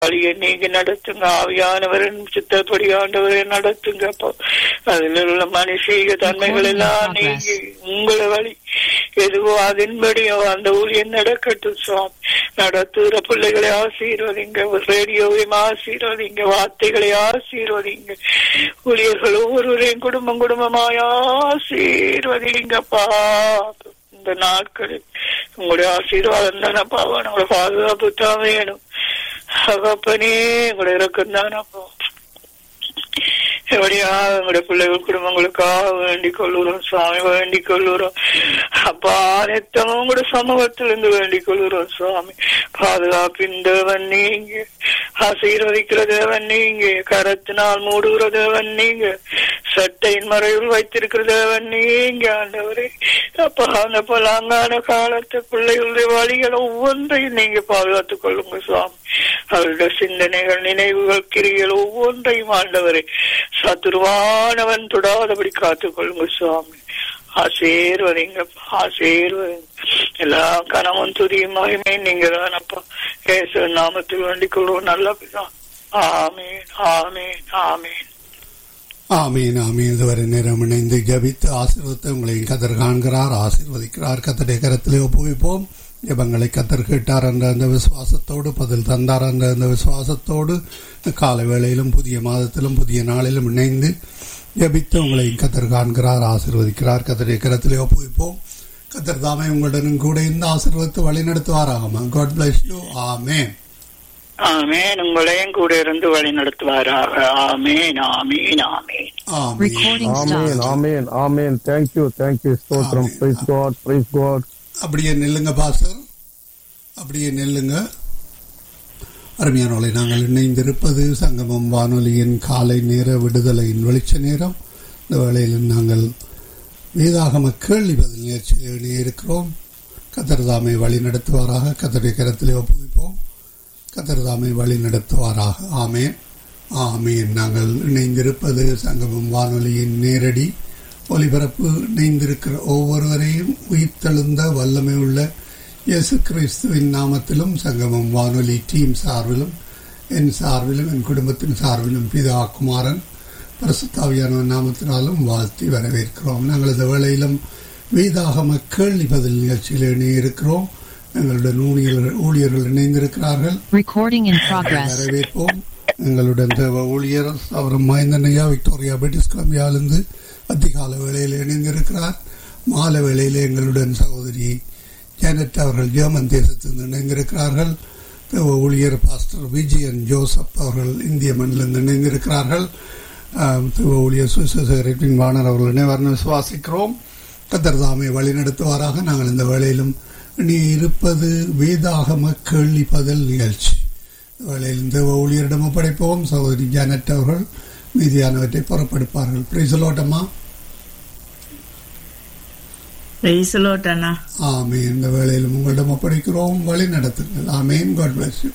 வழியை நீங்க நடத்துங்க ஆவியானவரின் சித்தப்படி ஆண்டவரை நடத்துங்க அப்போ அதில் உள்ள மனுஷீக தன்மைகள் எல்லாம் நீங்க உங்களை வழி எதுவோ அதன்படியோ அந்த ஊழியம் நடக்கட்டும் சுவாமி நடத்துகிற பிள்ளைகளை ஆசீர்வதிங்க ரேடியோவையும் ஆசீர்வதிங்க வார்த்தைகளை ஆசீர்வதிங்க ஊழியர்கள் ஒவ்வொருவரையும் குடும்பம் குடும்பமாய் ஆசீர்வதிங்கப்பா இந்த நாட்களில் உங்களுடைய ஆசீர்வாதம் தானப்பா உங்களோட பாதுகாப்பு தான் வேணும் அகப்பனே உங்களுடைய இறக்கம் தானப்பா எப்படியா எங்களுடைய பிள்ளைகள் குடும்பங்களுக்காக வேண்டிக் கொள்ளுறோம் சுவாமி வேண்டிக் கொள்ளுறோம் அப்பா நித்தமும் கூட சமூகத்திலிருந்து வேண்டிக் கொள்ளுறோம் சுவாமி பாதுகாப்பின் தேவன் நீங்க ஆசீர்வதிக்கிற தேவன் நீங்க கரத்தினால் மூடுகிற தேவன் நீங்க சட்டையின் மறைவில் வைத்திருக்கிற தேவன் நீங்க ஆண்டவரே அப்பா அந்த பலாங்கான காலத்து பிள்ளைகளுடைய வழிகள் ஒவ்வொன்றையும் நீங்க பாதுகாத்துக் கொள்ளுங்க சுவாமி அவருடைய சிந்தனைகள் நினைவுகள் கிரிகள் ஒவ்வொன்றையும் ஆண்டவரே சத்துருவானவன் தொடாதபடி காத்துக்கொள்ளுங்க சுவாமி ஆசீர்வதிங்க ஆசீர்வதிங்க எல்லா கனமும் துதியும் மகிமே நீங்க தானப்பா ஏசு நாமத்தில் வேண்டிக் கொள்வோம் நல்ல பிதா ஆமேன் ஆமேன் ஆமேன் ஆமீன் ஆமீன் இதுவரை நேரம் இணைந்து ஜபித்து ஆசீர்வத்தை உங்களை கதர் காண்கிறார் ஆசீர்வதிக்கிறார் கத்தடைய கரத்திலே ஒப்புவிப்போம் ஜபங்களை கத்தர் கேட்டார் என்ற அந்த விசுவாசத்தோடு பதில் தந்தார் என்ற அந்த விசுவாசத்தோடு கால வேளையிலும் புதிய மாதத்திலும் புதிய நாளிலும் இணைந்து ஜபித்து உங்களை கத்தர் காண்கிறார் ஆசீர்வதிக்கிறார் கத்தடைய கரத்திலே ஒப்புவிப்போம் கத்தர் தாமே உங்களுடனும் கூட இந்த ஆசீர்வத்தை வழி நடத்துவாராக God bless you amen amen உங்களையும் கூட இருந்து வழி நடத்துவாராக ஆமேன் ஆமேன் ஆமேன் ஆமீன் Recording Amen, stopped. amen, amen. Thank you, thank you, Stotram. Amen. Praise God, praise God. அப்படியே நெல்லுங்க பாசர் அப்படியே நெல்லுங்க அருமையானவளை நாங்கள் இணைந்திருப்பது சங்கமம் வானொலியின் காலை நேர விடுதலையின் வெளிச்ச நேரம் இந்த வேளையில் நாங்கள் வேதாகம கேள்வி பதில் நிகழ்ச்சியில் இணையிருக்கிறோம் கத்தர்தாமை வழி நடத்துவாராக கத்தருடைய கரத்திலே ஒப்புவிப்போம் கத்தர்தாமை வழி நடத்துவாராக ஆமேன் ஆமேன் நாங்கள் இணைந்திருப்பது சங்கமம் வானொலியின் நேரடி ஒலிபரப்பு இணைந்திருக்கிற ஒவ்வொருவரையும் உயிர்த்தெழுந்த வல்லமை உள்ள இயேசு கிறிஸ்துவின் நாமத்திலும் சங்கமம் வானொலி டீம் சார்பிலும் என் சார்பிலும் என் குடும்பத்தின் சார்பிலும் பிதா குமாரன் பரிசுத்தாவியான நாமத்தினாலும் வாழ்த்தி வரவேற்கிறோம் நாங்கள் இந்த வேளையிலும் வேதாகம கேள்வி பதில் நிகழ்ச்சியில் இணையிருக்கிறோம் எங்களுடன் ஊழியர்கள் ஊழியர்கள் இணைந்திருக்கிறார்கள் Recording in progress. வரவேற்போம் எங்களுடன் தேவ ஊழியர் அவரும் மயந்தனையா விக்டோரியா பிரிட்டிஷ் கொலம்பியாவிலிருந்து அதிகால வேளையில் இணைந்திருக்கிறார் மாலை வேளையில் எங்களுடன் சகோதரி ஜானட் அவர்கள் ஜெர்மன் தேசத்திலிருந்து இணைந்திருக்கிறார்கள் தேவ ஊழியர் பாஸ்டர் விஜயன் ஜோசப் அவர்கள் இந்திய மண்ணிலிருந்து இணைந்திருக்கிறார்கள் ஆம், தேவ ஊழியர் சுசேரின் வாணர் அவர்கள் இணைவார்னு விசுவாசிக்கிறோம் கத்தர் தாமே வழி நடத்துவாராக நாங்கள் இந்த வேளையிலும் இனி இருப்பது வேதாகம கேள்வி பதில் நிகழ்ச்சி வேளையில் இந்த ஊழியரிடம் ஒப்படைப்போம் சகோதரி ஜானட் அவர்கள் மீதியானவற்றை புறப்படுப்பார்கள் பிரைசலோட்டமா பிரைசலோட் அண்ணா ஆமே இந்த வேளையிலும் உங்களிடம் ஒப்படைக்கிறோம் வழி நடத்துங்கள் amen God bless you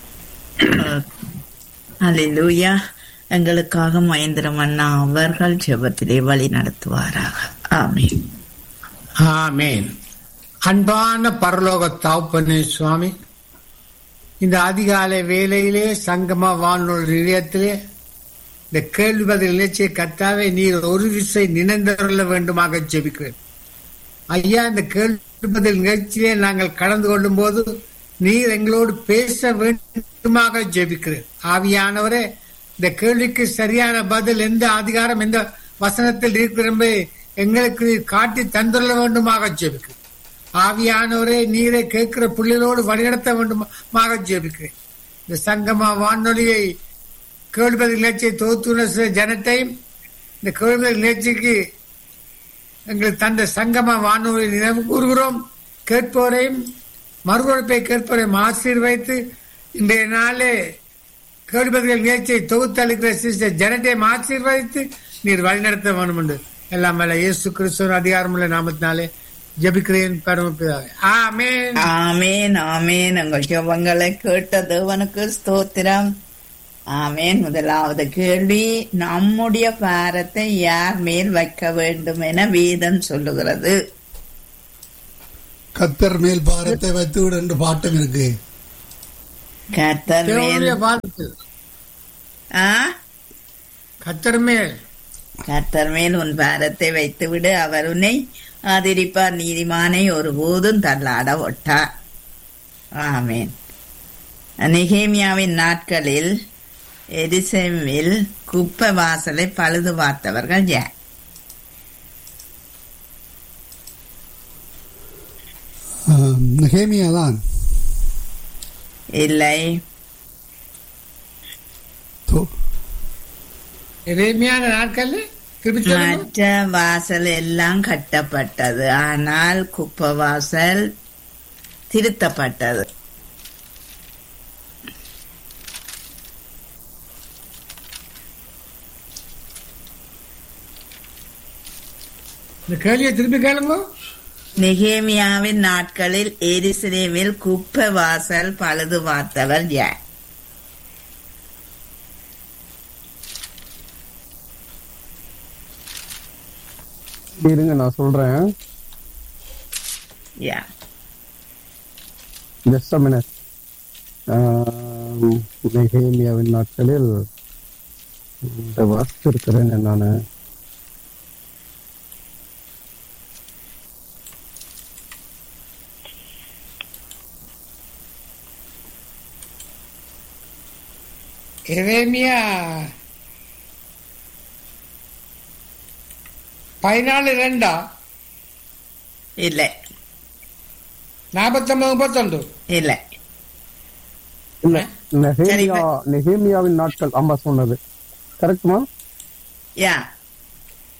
hallelujah எங்களுக்காக மகேந்திரம் அண்ணா அவர்கள் ஜெபத்திலே வழி நடத்துவாராக ஆமென் ஆமேன் அன்பான பரலோக தாப்பனே சுவாமி இந்த அதிகாலை வேளையிலே சங்கம வானொலி நிலையத்திலே இந்த கேள்வி பதில் நிகழ்ச்சியை கத்தாவே நீர் ஒரு விசை நினைந்தருள வேண்டுமாக ஜெபிக்கிறேன் ஐயா இந்த கேள்வி பதில் நிகழ்ச்சியிலே நாங்கள் கலந்து கொள்ளும் போது நீர் எங்களோடு பேச வேண்டுமாக ஜெபிக்கிறேன் ஆவியானவரே இந்த கேள்விக்கு சரியான பதில் எந்த அதிகாரம் எந்த வசனத்தில் இருக்கிற என்பதை எங்களுக்கு நீர் காட்டி தந்துள்ள வேண்டுமாக ஜெபிக்கிறேன் ஆவியானவரே நீரை கேட்கிற புள்ளிகளோடு வழிநடத்த வேண்டுமாக ஜெபிக்கிறேன் இந்த சங்கமா வானொலியை கேள்வி நிகழ்ச்சியை தொகுத்துள்ள சில ஜனத்தையும் இந்த கேள்வி நிகழ்ச்சிக்கு எங்களுக்கு தந்த சங்கம வானொலி நினைவு கூறுகிறோம் கேட்போரையும் மறுபொழிப்பை கேட்போரையும் ஆசீர்வைத்து இன்றைய நாளே கேள்விபதிகள் நிகழ்ச்சியை தொகுத்தளிக்கிற சிஸ்டர் ஜனத்தையும் ஆசீர்வதித்து நீர் வழிநடத்த வேண்டும் என்று எல்லாம் மேல இயேசு கிறிஸ்துவ அதிகாரமுள்ள நாமத்தினாலே ஜபிக்கிறேன் பரமபிதாவே ஆமென் ஆமேன் ஆமேன் எங்கள் ஜெபங்களை கேட்ட தேவனுக்கு ஸ்தோத்திரம் ஆமேன் முதலாவது கேள்வி நம்முடைய பாரத்தை யார் மேல் வைக்க வேண்டும் என வேதம் சொல்லுகிறது கத்தர் மேல் பாரத்தை வைத்து விடு என்று பாட்டம் இருக்கு கர்த்தர் மேல் தேவனுடைய வாழ்த்து ஆ கத்தர் மேல் கர்த்தர் மேல் உன் பாரத்தை வைத்துவிடு அவர் உன்னை ஆதரிப்பார் நீதிமானை ஒருபோதும் தள்ளாட ஒட்டார் ஆமேன் நெகேமியாவின் நாட்களில் எரிசெமில் குப்பை வாசலை பழுது பார்த்தவர்கள் யார் நெகேமியா தான் இல்லை தோ- எளிமையான நாட்கள் திருப்பி சொல்லுங்க. மற்ற வாசல் எல்லாம் கட்டப்பட்டது ஆனால் குப்பை வாசல் திருத்தப்பட்டது இந்த கேள்வியை திருப்பி கேளுங்க நெகேமியாவின் நாட்களில் எரிசிலேமில் குப்பை வாசல் பழுது பார்த்தவர் யார் இருங்க நான் சொல்றேன் யார் ஜஸ்ட் மினிட் நெகேமியாவின் நாட்களில் இந்த வாசிச்சிருக்கிறேன் நான் எரேமியா பதினாலு ரெண்டா இல்லை நாற்பத்தொன்பது முப்பத்தொண்டு இல்லை இல்ல நெகேமியா நெகேமியாவின் நாட்கள் ஆமா சொன்னது கரெக்டுமா யா